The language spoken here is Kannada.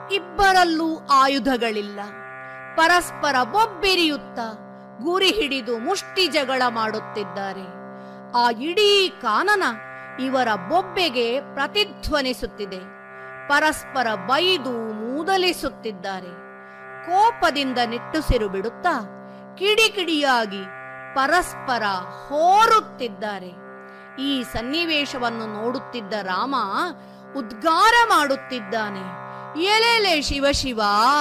ಇಬ್ಬರಲ್ಲೂ ಆಯುಧಗಳಿಲ್ಲ ಪರಸ್ಪರ ಬೊಬ್ಬಿರಿಯುತ್ತ ಗುರಿ ಹಿಡಿದು ಮುಷ್ಟಿ ಜಗಳ ಮಾಡುತ್ತಿದ್ದಾರೆ ಆ ಇಡೀ ಕಾನನ ಇವರ ಬೊಬ್ಬೆಗೆ ಪ್ರತಿಧ್ವನಿಸುತ್ತಿದೆ ಪರಸ್ಪರ ಬೈದು ಮೂದಲಿಸುತ್ತಿದ್ದಾರೆ ಕೋಪದಿಂದ ನಿಟ್ಟುಸಿರು ಬಿಡುತ್ತಾ ಕಿಡಿಕಿಡಿಯಾಗಿ ಪರಸ್ಪರ ಹೋರುತ್ತಿದ್ದಾರೆ ಈ ಸನ್ನಿವೇಶವನ್ನು ನೋಡುತ್ತಿದ್ದ ರಾಮ ಉದ್ಗಾರ ಮಾಡುತ್ತಿದ್ದಾನೆ ಎಲೆಲೆ ಶಿವ ಶಿವ